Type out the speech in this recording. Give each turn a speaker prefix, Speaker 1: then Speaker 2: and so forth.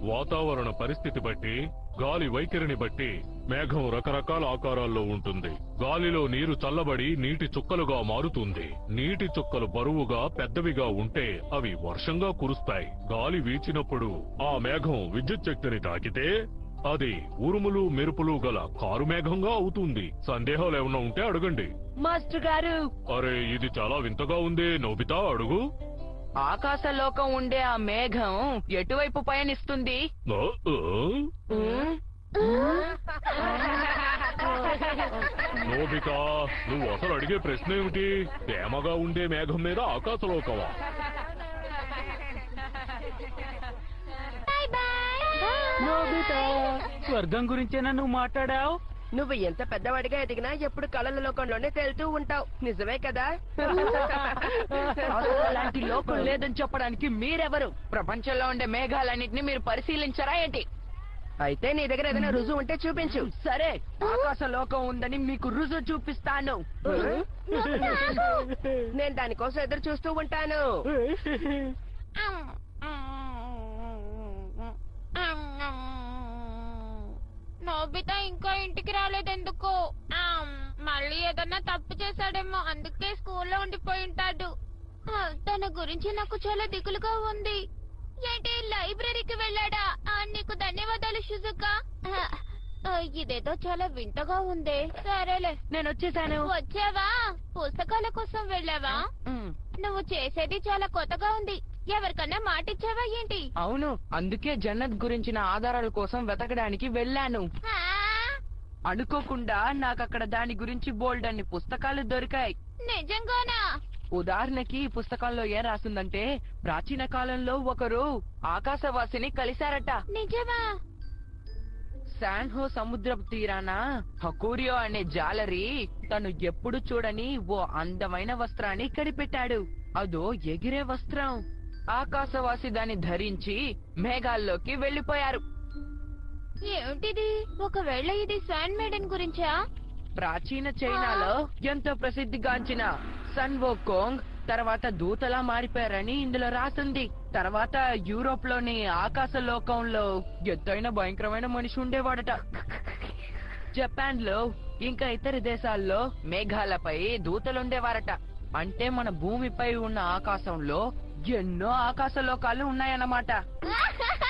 Speaker 1: వాతావరణ పరిస్థితి బట్టి గాలి వైఖరిని బట్టి మేఘం రకరకాల ఆకారాల్లో ఉంటుంది గాలిలో నీరు చల్లబడి నీటి చుక్కలుగా మారుతుంది నీటి చుక్కలు బరువుగా పెద్దవిగా ఉంటే అవి వర్షంగా కురుస్తాయి గాలి వీచినప్పుడు ఆ మేఘం విద్యుత్ శక్తిని తాకితే అది ఉరుములు మెరుపులు గల కారు మేఘంగా అవుతుంది సందేహాలు ఏమన్నా ఉంటే అడగండి
Speaker 2: మాస్టర్ గారు
Speaker 1: అరే ఇది చాలా వింతగా ఉంది నోబితా అడుగు
Speaker 2: ఆకాశలోకం ఉండే ఆ మేఘం ఎటువైపు పయనిస్తుంది
Speaker 1: ఆ, ఆ?
Speaker 2: ఉమ్,
Speaker 1: నోబితా నువ్వు అసలు అడిగే ప్రశ్న ఏమిటి తేమగా ఉండే మేఘం మీద ఆకాశలోకవా
Speaker 3: స్వర్గం గురించేనా నువ్వు మాట్లాడావు
Speaker 4: నువ్వు ఎంత పెద్దవాడిగా ఎదిగినా ఎప్పుడు కళల లోకంలోనే తేలుతూ ఉంటావు నిజమే కదా
Speaker 2: అసలు అలాంటి లోకం లేదని చెప్పడానికి మీరెవరు ప్రపంచంలో ఉండే మేఘాలన్నింటినీ మీరు పరిశీలించరా ఏంటి
Speaker 4: అయితే నీ దగ్గర ఏదైనా రుజువు ఉంటే చూపించు
Speaker 2: సరే ఆకాశ లోకం ఉందని మీకు రుజువు చూపిస్తాను
Speaker 4: నేను దానికోసం ఎదురు చూస్తూ ఉంటాను
Speaker 5: నోబితా ఇంకా ఇంటికి రాలేదెందుకు ఆమ్, మళ్ళీ ఏదన్నా తప్పు చేశాడేమో అందుకే స్కూల్లో ఉండిపోయి ఉంటాడు ఆ, తన గురించి నాకు చాలా దిగులుగా ఉంది ఏంటి లైబ్రరీకి వెళ్ళాడా ఆ, నీకు ధన్యవాదాలు షుజుకా ఆ, ఆ, ఇదేదో చాలా వింతగా ఉంది సరేలే
Speaker 2: నేను వచ్చేసాను
Speaker 5: వచ్చావా పుస్తకాల కోసం వెళ్ళావా
Speaker 2: ఉమ్,
Speaker 5: నువ్వు చేసేది చాలా కొత్తగా ఉంది ఎవరికన్నా మాటిచ్చావా ఏంటి
Speaker 2: అవును అందుకే జన్నత్ గురించిన ఆధారాల కోసం వెతకడానికి వెళ్ళాను
Speaker 5: ఆ?
Speaker 2: అనుకోకుండా నాకు అక్కడ దాని గురించి బోల్డ్ అన్ని పుస్తకాలు దొరికాయి
Speaker 5: నిజంగానా
Speaker 2: ఉదాహరణకి ఈ పుస్తకంలో ఏం రాసిందంటే ప్రాచీన కాలంలో ఒకరు ఆకాశవాసిని కలిశారట
Speaker 5: నిజమా
Speaker 2: శాన్హో సముద్రపు తీరాన హకూరియో అనే జాలరి తను ఎప్పుడు చూడని ఓ అందమైన వస్త్రాన్ని కనిపెట్టాడు అదో ఎగిరే వస్త్రం ఆకాశవాసి దాన్ని ధరించి మేఘాల్లోకి వెళ్లిపోయారు
Speaker 5: ఏమిటిది ఒకవేళ ఇది శాండ్ మేడన్ గురించా
Speaker 2: ప్రాచీన చైనాలో ఎంతో ప్రసిద్ధిగాంచిన సన్ కోంగ్ తర్వాత దూతలా మారిపోయారని ఇందులో రాసింది తర్వాత యూరోప్ లోని ఆకాశ లోకంలో ఎత్తైన భయంకరమైన మనిషి ఉండేవాడట జపాన్ లో ఇంకా ఇతర దేశాల్లో మేఘాలపై దూతలుండేవారట అంటే మన భూమిపై ఉన్న ఆకాశంలో ఎన్నో ఆకాశ లోకాలు ఉన్నాయన్నమాట